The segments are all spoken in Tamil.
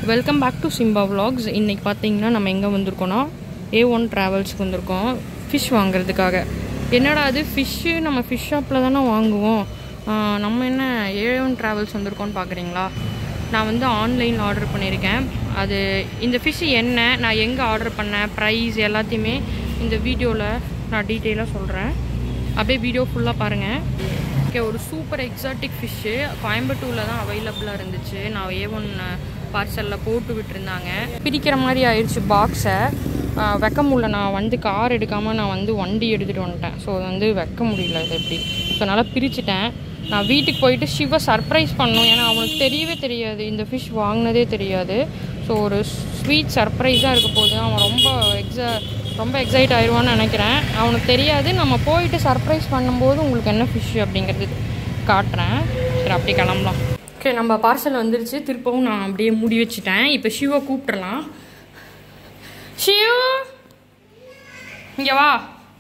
Welcome back to Simba vlogs இன்னைக்கு பார்த்தீங்கன்னா நம்ம எங்கே வந்திருக்கோம்னா ஏ ஒன் ட்ராவல்ஸ்க்கு வந்திருக்கோம் ஃபிஷ் வாங்குறதுக்காக என்னடா அது ஃபிஷ்ஷு நம்ம ஃபிஷ் ஷாப்பில் தானே வாங்குவோம் ஆஹ் நம்ம என்ன ஏ ஒன் ட்ராவல்ஸ் வந்திருக்கோம்னு பார்க்குறீங்களா நான் வந்து ஆன்லைனில் ஆர்டர் பண்ணியிருக்கேன் அது இந்த ஃபிஷ் என்ன நான் எங்கே ஆர்டர் பண்ணேன் ப்ரைஸ் எல்லாத்தையுமே இந்த வீடியோவில் நான் டீட்டெயிலாக சொல்கிறேன் அப்படியே வீடியோ ஃபுல்லாக பாருங்கள் ஓகே ஒரு சூப்பர் எக்ஸாட்டிக் ஃபிஷ்ஷு கோயம்புத்தூரில் தான் அவைலபிளாக இருந்துச்சு நான் ஏ ஒன் பார்சலில் போட்டு விட்டுருந்தாங்க பிரிக்கிற மாதிரி ஆயிடுச்சு பாக்ஸை வைக்க முடியல நான் வந்து கார் எடுக்காமல் நான் வந்து வண்டி எடுத்துகிட்டு வந்துட்டேன் ஸோ அது வந்து வைக்க முடியல இது எப்படி ஸோ அதனால் பிரிச்சுட்டேன் நான் வீட்டுக்கு போயிட்டு சிவ சர்ப்ரைஸ் பண்ணணும் ஏன்னா அவனுக்கு தெரியவே தெரியாது இந்த ஃபிஷ் வாங்கினதே தெரியாது ஸோ ஒரு ஸ்வீட் சர்ப்ரைஸாக இருக்க போது அவன் ரொம்ப எக்ஸா ரொம்ப எக்ஸைட் ஆயிடுவான்னு நினைக்கிறேன் அவனுக்கு தெரியாது நம்ம போயிட்டு சர்ப்ரைஸ் பண்ணும்போது உங்களுக்கு என்ன ஃபிஷ் அப்படிங்கிறது காட்டுறேன் சரி அப்படி கிளம்பலாம் ஓகே நம்ம பார்சல் வந்துருச்சு திருப்பவும் நான் அப்படியே மூடி வச்சுட்டேன் இப்போ ஷிவை கூப்பிட்றலாம் ஷிவ் இங்கே வா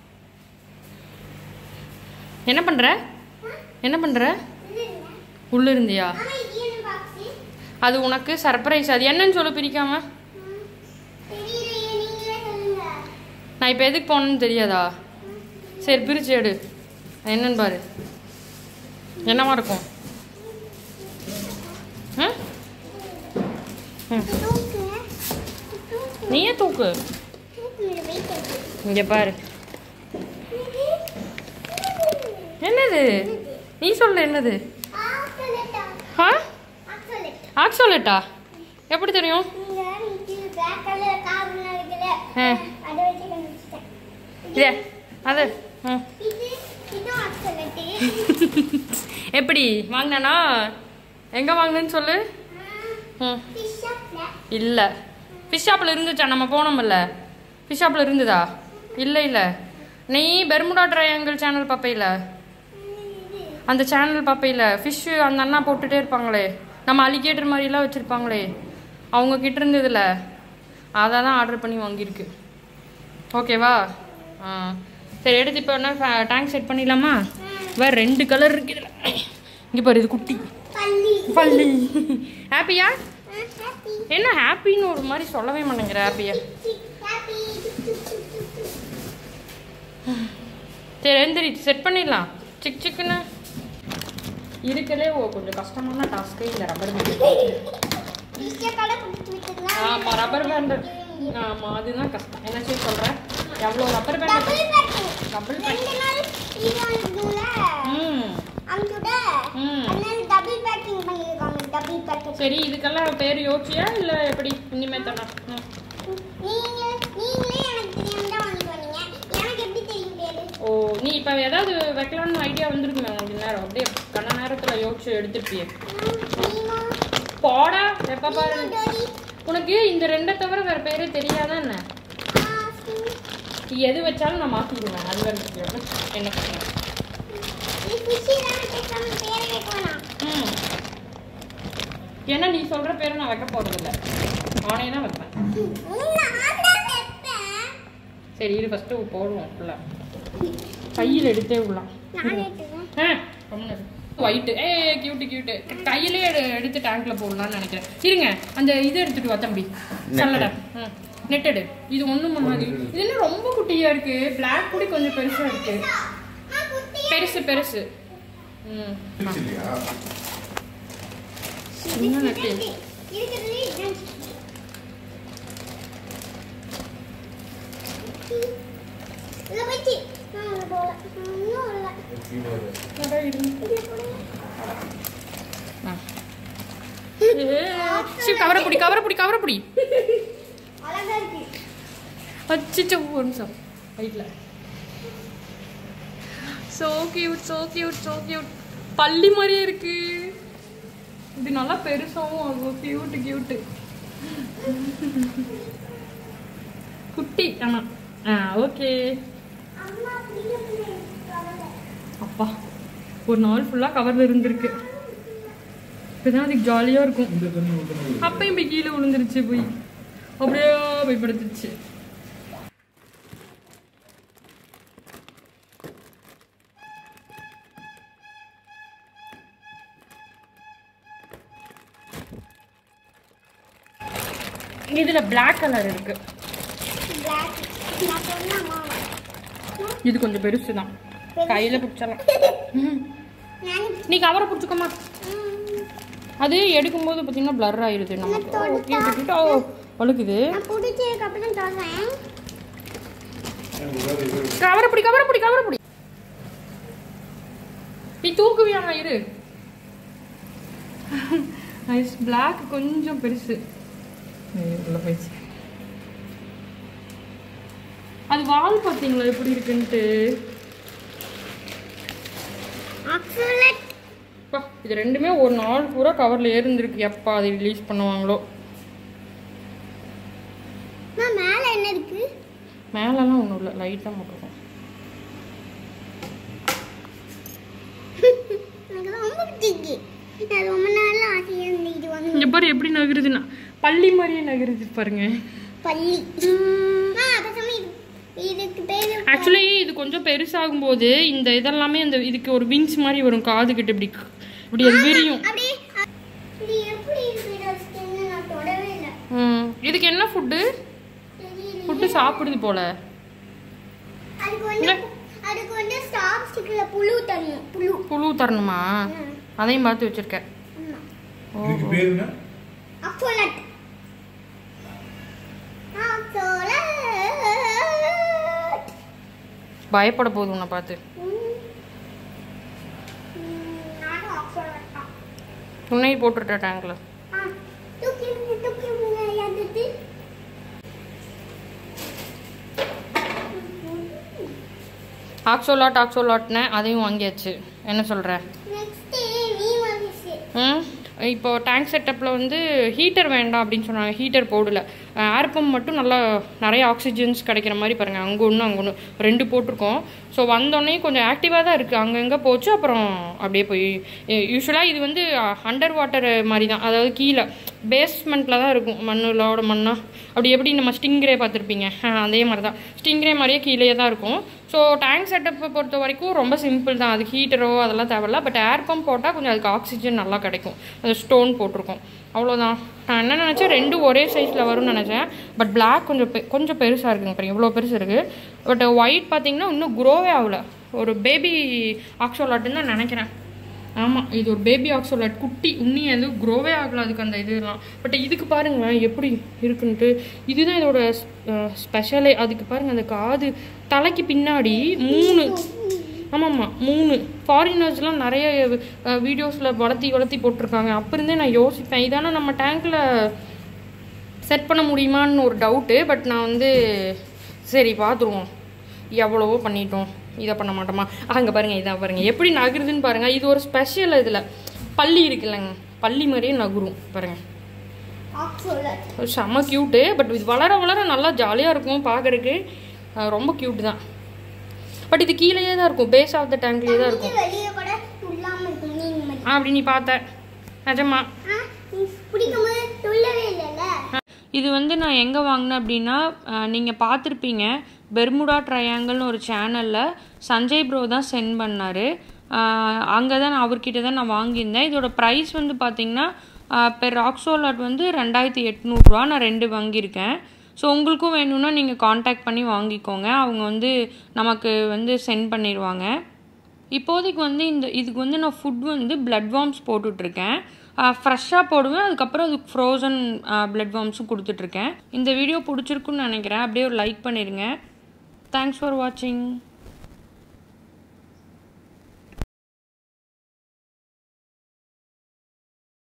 என்ன பண்ணுற என்ன பண்ணுற உள்ளே இருந்தியா அது உனக்கு சர்ப்ரைஸ் அது என்னன்னு சொல்லு பிரிக்காம நான் இப்போ எதுக்கு போனேன்னு தெரியாதா சரி பிரிச்சு எடு என்னன்னு பாரு என்னவா இருக்கும் ஆ? ம். நீயே தூக்கு இங்க பாரு என்னது நீ சொல்லு என்னது ஆ ஆக்சோலேட்டா எப்படி தெரியும் ஆ இதே அது ம் எப்படி வாங்கினானா எங்கே வாங்கினேன்னு சொல்லு ம் இல்லை ஃபிஷ் ஷாப்பில் இருந்துச்சா நம்ம போனோம்ல ஃபிஷ் ஷாப்பில் இருந்ததா இல்லை இல்லை நீ பெர்முடா ட்ரையாங்கிள் சேனல் பார்ப்பையில அந்த சேனல் பார்ப்பையில ஃபிஷ்ஷு அந்த அண்ணா போட்டுட்டே இருப்பாங்களே நம்ம அலிகேட்டர் மாதிரிலாம் வச்சுருப்பாங்களே அவங்க கிட்ட இருந்ததுல அதை தான் ஆர்டர் பண்ணி வாங்கியிருக்கு ஓகேவா ஆ சரி எடுத்து இப்போ என்ன டேங்க் செட் பண்ணிடலாமா வேறு ரெண்டு கலர் இருக்கு இதில் இங்கே பாரு இது குட்டி பள்ளி ஹாப்பியா என்ன ஹாப்பின்னு ஒரு மாதிரி சொல்லவே மாட்டேங்கிற ஹாப்பியா சரி எந்திரி செட் பண்ணிடலாம் சிக் சிக்குன்னு இருக்கலே ஓ கொஞ்சம் கஷ்டமான டாஸ்க்கே இந்த ரப்பர் பேண்ட் ஆமாம் ரப்பர் பேண்டு ஆமாம் அதுதான் கஷ்டம் என்ன செய்ய சொல்கிறேன் எவ்வளோ ரப்பர் பேண்ட் டபுள் பேண்ட் ம் ம் சரி இதுக்கெல்லாம் பேர் யோசிச்சியா இல்லை எப்படி இனிமே தானே ம் ஓ நீ இப்போ ஏதாவது வைக்கலாம்னு ஐடியா வந்திருக்குமே உனக்கு நேரம் அப்படியே கண்ண நேரத்தில் யோசிச்சு எடுத்துருப்பியே போடா எப்போ பாரு உனக்கு இந்த ரெண்டை தவிர வேற பேரே தெரியாதா என்ன நீ எது வச்சாலும் நான் மாற்றிடுவேன் அதுல இருக்கு என்ன பிரச்சனை ம் ஏன்னா நீ சொல்கிற பேரை நான் வைக்க போகிறதில்ல நானே தான் வைப்பேன் சரி இது ஃபஸ்ட்டு போடுவோம் ஃபுல்லாக கையில் எடுத்தே விடலாம் ஆ ஒயிட்டு ஏ கியூட்டு கியூட்டு கையிலே எடு எடுத்து டேங்க்ல போடலாம்னு நினைக்கிறேன் இருங்க அந்த இது எடுத்துட்டு வா தம்பி சல்லடை நெட்டடு இது ஒன்றும் பண்ணாது இது என்ன ரொம்ப குட்டியா இருக்கு பிளாக் கூட கொஞ்சம் பெருசா இருக்கு பெருசு பெருசு ம் ஆ. சின்ன நெட்டு அட, இருங்க. ஆ. ஏ, சிவ் கவரை பிடி கவரை பிடி கவரை பிடி அச்சிச்சோ ஒரு நிமிஷம் ரைட்டில் so cute so cute so cute பள்ளி மாதிரியே இருக்கு இது நல்லா பெருசாகவும் ஆகும் கியூட்டு கியூட்டு குட்டி ஆமாம் ஆ ஓகே அப்பா ஒரு நாள் ஃபுல்லாக கவரில் இருந்திருக்கு இப்போதான் அதுக்கு ஜாலியாக இருக்கும் அப்பயும் போய் கீழே விழுந்துருச்சு போய் அப்படியே போய் படுத்துருச்சு இதில் பிளாக் கலர் இருக்கு பிளாக் நான் சொன்னேம்மா இது கொஞ்சம் பெருசு தான் கையில் பிடிச்சலாம் ம். நான் நீ கவரை பிடிச்சிக்கோமா அது எடுக்கும்போது பார்த்தீங்கன்னா பிளர் ஆயிடுது நமக்கு ஓ, கீழே தூக்கிட்டு, ஓ வழுக்குது நான் பிடிச்சதுக்கு அப்புறம் சொல்றேன் கவரை பிடி கவரை பிடி கவரை பிடி நீ தூக்குவியாமா இரு ஐஸ் பிளாக் கொஞ்சம் பெருசு ஏய், உள்ள போயிடுச்சு அது வால் பார்த்தீங்களா எப்படி இருக்குன்ட்டு ஆக்சுவலட் அப்பா, இது ரெண்டுமே ஒரு நாள் பூரா கவரில் ஏறிந்திருக்கு எப்போ அதை ரிலீஸ் பண்ணுவாங்களோ நான் மேல என்ன இருக்கு மேலெல்லாம் ஒன்றும் இல்லை லைட்டாக மட்டும் எனக்கு ரொம்ப பிடிச்சிருக்கு நான் ரொம்ப நாள் ஆசையா இருந்துக்கிட்டு வந்து இங்கே பாரு எப்படி நகருதுன்னா பள்ளி மாதிரியே நகருது பாருங்க பள்ளி ஆ பேசாம இது இதுக்கு பேரு ஆக்சுவலி இது கொஞ்சம் பெருசாகும்போது இந்த இதெல்லாமே இந்த இதுக்கு ஒரு விங்ஸ் மாதிரி வரும் காது கிட்ட இப்படி இப்படி அது விரியும் அப்படியே அ- இது எப்படி இருக்கு ஸ்கின் நான் தொடவே இல்லை ம். இதுக்கு என்ன ஃபுட்டு தெரியல ஃபுட்டு சாப்பிடுது போல அதுக்கு வந்து அதுக்கு வந்து ஸ்டாப் ஸ்டிக்ல புழு தரணும் புழு புழு தரணுமா அதையும் பார்த்து வச்சிருக்கேன் ஆமா இதுக்கு பேர் என்ன அக்சோலட் அக்சோலட் பயப்பட போகுது உன்னை பார்த்து நானும் அக்சோலட் தான் உன்னையும் போட்டுட்ட டேங்க்ல ஆ தூக்கி தூக்கி எந்திரிச்சு ஆக்சோலாட் ஆக்சோலாட்னு அதையும் வாங்கியாச்சு என்ன சொல்கிற நெக்ஸ்ட் நீ வந்துச்சு ம் இப்போ டேங்க் செட்டப்பில் வந்து ஹீட்டர் வேண்டாம் அப்படின்னு சொன்னாங்க ஹீட்டர் போடல ஏர் பம்ப் மட்டும் நல்லா நிறைய ஆக்சிஜன்ஸ் கிடைக்கிற மாதிரி பாருங்கள் அங்கே ஒன்று அங்கே ஒன்று ரெண்டு போட்டிருக்கோம் ஸோ வந்தோடனே கொஞ்சம் ஆக்டிவாக தான் இருக்குது அங்கங்கே போச்சு அப்புறம் அப்படியே போய் யூஸ்வலாக இது வந்து அண்டர் வாட்டர் மாதிரி தான் அதாவது கீழே பேஸ்மெண்ட்டில் தான் இருக்கும் மண்ணுலோட மண்ணா அப்படி எப்படி நம்ம ஸ்டிங்ரே பார்த்துருப்பீங்க அதே மாதிரி தான் ஸ்டிங்ரே மாதிரியே கீழே தான் இருக்கும் ஸோ டேங்க் செட்டப்பை பொறுத்த வரைக்கும் ரொம்ப சிம்பிள் தான் அது ஹீட்டரோ அதெல்லாம் தேவையில்ல பட் ஏர் பம்ப் போட்டால் கொஞ்சம் அதுக்கு ஆக்சிஜன் நல்லா கிடைக்கும் அது ஸ்டோன் போட்டிருக்கோம் அவ்வளோதான் நான் என்ன நினச்சேன் ரெண்டும் ஒரே சைஸில் வரும்னு நினச்சேன் பட் Black கொஞ்சம் பெ கொஞ்சம் பெருசாக இருக்குங்க பாருங்க இவ்வளோ பெருசு இருக்குது பட் ஒயிட் பார்த்தீங்கன்னா இன்னும் க்ரோவே ஆகல ஒரு பேபி ஆக்சோலாட்டுன்னு தான் நினைக்கிறேன் ஆமாம் இது ஒரு பேபி ஆக்சோலாட் குட்டி உன்னி அது க்ரோவே ஆகல அதுக்கு அந்த இதெல்லாம் பட் இதுக்கு பாருங்களேன் எப்படி இருக்குன்ட்டு இதுதான் இதோட ஸ்பெஷலே அதுக்கு பாருங்க அந்த காது தலைக்கு பின்னாடி மூணு ஆமாம்மா மூணு ஃபாரினர்ஸ்லாம் நிறைய வீடியோஸில் வளர்த்தி வளர்த்தி போட்டிருக்காங்க அப்போ இருந்தே நான் யோசிப்பேன் இதானே நம்ம டேங்க்கில் செட் பண்ண முடியுமான்னு ஒரு டவுட்டு பட் நான் வந்து சரி பார்த்துருவோம் எவ்வளவோ பண்ணிட்டோம் இதை பண்ண மாட்டோமா அங்கே பாருங்கள் இதான் பாருங்கள் எப்படி நகருதுன்னு பாருங்கள் இது ஒரு ஸ்பெஷல் இதில் பள்ளி இருக்குல்லங்க பள்ளி மாதிரியே நகரும் பாருங்கள் ஆக்சோலட் செம்ம க்யூட்டு பட் இது வளர வளர நல்லா ஜாலியாக இருக்கும் பார்க்கறதுக்கு அஹ் ரொம்ப க்யூட் தான் பட் இது கீழேயே தான் இருக்கும் பேஸ் ஆஃப் த டேங்க்லேயே தான் இருக்கும் வெளியே கூட துள்ளாம இருக்கும் நீங்க மாதிரி ஆ, அப்படி நீ பார்த்த நிஜமா ஆ, நீ பிடிக்கும் போது துள்ளவே இல்லைல்ல இது வந்து நான் எங்கே வாங்கினேன் அப்படின்னா நீங்கள் பார்த்துருப்பீங்க பெர்முடா ட்ரையாங்கிள்னு ஒரு சேனலில் சஞ்சய் ப்ரோ தான் சென்ட் பண்ணார் அங்கே தான் நான் அவர்கிட்ட தான் நான் வாங்கியிருந்தேன் இதோட ப்ரைஸ் வந்து பார்த்தீங்கன்னா பெர் ராக்ஸோலாட் வந்து ரெண்டாயிரத்தி எட்நூறுரூவா நான் ரெண்டு வாங்கியிருக்கேன் ஸோ உங்களுக்கும் வேணும்னா நீங்கள் காண்டாக்ட் பண்ணி வாங்கிக்கோங்க அவங்க வந்து நமக்கு வந்து சென்ட் பண்ணிடுவாங்க இப்போதைக்கு வந்து இந்த இதுக்கு வந்து நான் ஃபுட் வந்து பிளட் வார்ம்ஸ் போட்டுட்ருக்கேன் ஃப்ரெஷ்ஷாக போடுவேன் அதுக்கப்புறம் அதுக்கு ஃப்ரோசன் பிளட் வார்ம்ஸும் கொடுத்துட்ருக்கேன் இந்த வீடியோ பிடிச்சிருக்குன்னு நினைக்கிறேன் அப்படியே ஒரு லைக் பண்ணிடுங்க தேங்க்ஸ் ஃபார் வாட்சிங்